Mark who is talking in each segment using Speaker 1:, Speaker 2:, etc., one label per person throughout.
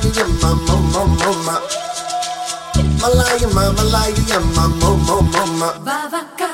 Speaker 1: malaya yamma mo mo mo ma. Malaya ma malaya yamma mo mo mo ma.
Speaker 2: Vavaka,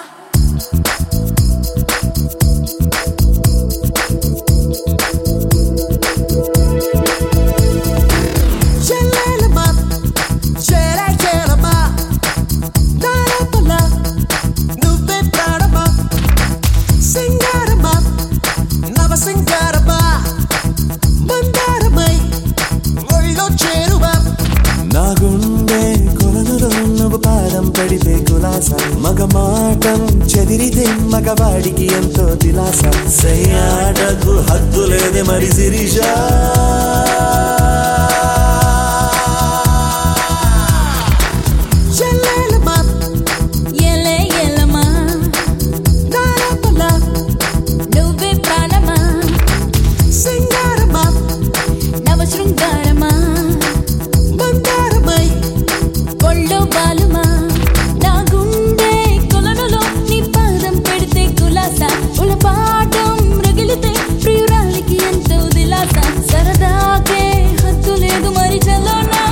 Speaker 3: Shalala shara shalama, narapala, nuve pranama, singarama, nava singarama, mandaramai, ఒళ్ళో చేరువా
Speaker 4: నా గుండె కొలనులో నువ్వు పాదం పడితే కులాస మగ మాటం చెదిరితే మగవాడికి ఎంతో దిలాస సయ్యాటకు హద్దు లేదే మరి శిరీషా
Speaker 3: Shalala
Speaker 2: ఎలే ఎలమా
Speaker 3: narapala,
Speaker 2: నువ్వే ప్రాణమా
Speaker 3: singarama,
Speaker 2: నవ శృంగారమా
Speaker 3: mandaramai,
Speaker 2: ఒళ్ళో బాలుమా నా గుండె కొలనులో నీ పాదం పెడితే కులాస ఉలపాటం రగిలితే ప్రియురాలికి ఎంతో దిలాస సరదాకే హద్దు లేదు మరి చలోనా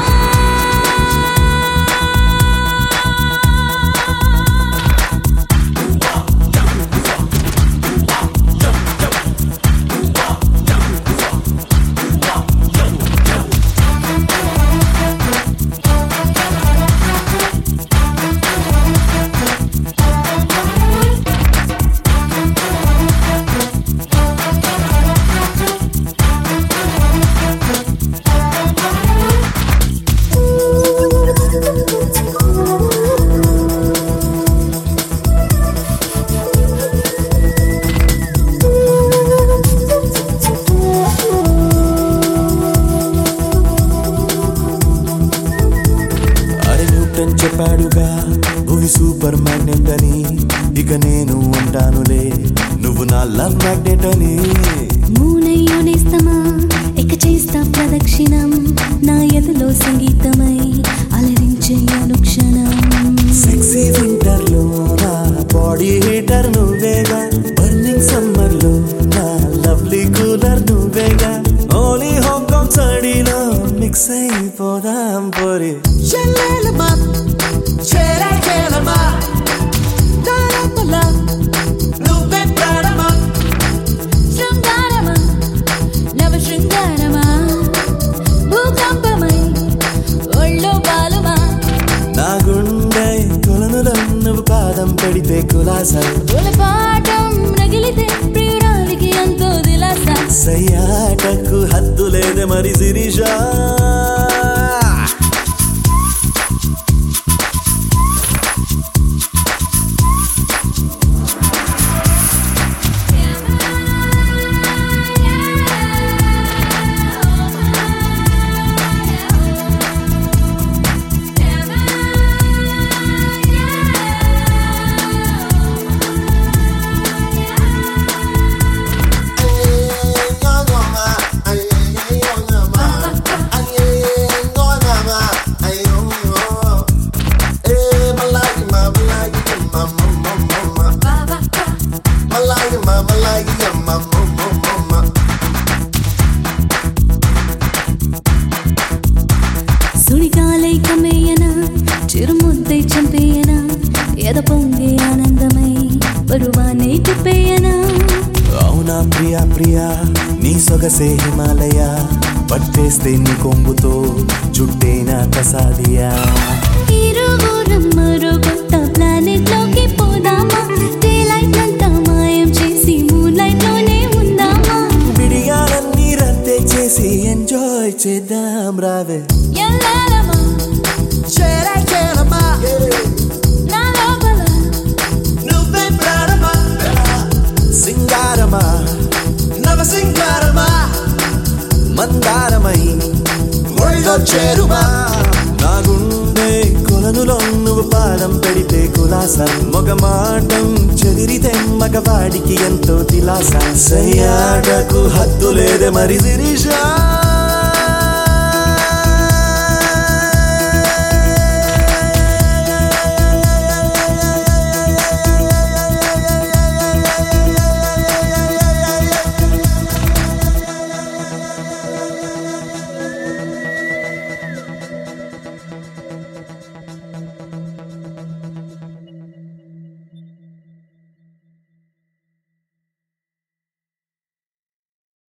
Speaker 4: అరే న్యూటన్ చెప్పాడుగా భూమి సూపర్ మ్యాగ్నెట్ అని ఇక నేను అంటానులే నువ్వు నా లవ్ మ్యాగ్నెట్ అని
Speaker 2: మూనయ్యోనేస్తమా ఇక చేస్తా ప్రదక్షిణం నా ఎదలో సంగీతమై అలరించే అనుక్షణం
Speaker 4: సెక్సీ వింటర్ లో నా బాడీ హీటర్ నువ్వేగా బర్నింగ్ సమ్మర్ లో నా లవ్లీ కూలర్ నువ్వేగా ఓలీ హాంకాంగ్ సడీలో మిక్స్ అయిపోదాం పోరి
Speaker 3: shalala shara shalama, narapala, nuve pranama.
Speaker 2: శృంగారమా నవ శృంగారమా భూకంపమై ఒళ్ళో బాలుమా
Speaker 4: నా గుండె కొలనులో నువ్వు పాదం పెడితే కులాస
Speaker 2: ఉలపాటం రగిలితే ప్రియురాలికి ఎంతో దిలాస
Speaker 4: సయ్యాటకు హద్దు లేదే మరి శిరీషా
Speaker 2: సుడిగాలై కమ్మేయనా చిరుముద్దై చంపేయనా ఎద పొంగే ఆనందమై పరువానే తిప్పేయనా
Speaker 4: అవునా ప్రియా ప్రియా నీ సొగసే హిమాలయ పట్టేస్తే నీ కొంగుతో చుట్టేనా కసాదియా
Speaker 2: ఇరువురం మరో కొత్త ప్లానెట్ లోకి పోదామా డే లైట్ అంతా మాయం చేసి మూన్ లైట్ లోనే ఉందామా
Speaker 4: విడిగాలన్నీ రద్దే చేసి ఎంజాయ్ చేద్దాం రావే
Speaker 2: ఎల్లారమా
Speaker 3: shara shalama,
Speaker 2: నా లోపల
Speaker 3: nuve pranama.
Speaker 4: సింగారమా
Speaker 3: నవ సింగారమా
Speaker 4: మందారమై
Speaker 3: ఒళ్ళో చేరువా
Speaker 4: నా గుండె కొలనులో నువ్వు పాదం పెడితే కులాస మగ మాటం చెదిరితే మగవాడికి ఎంతో దిలాస సయ్యాడకు హద్దు లేదే మరి శిరీషా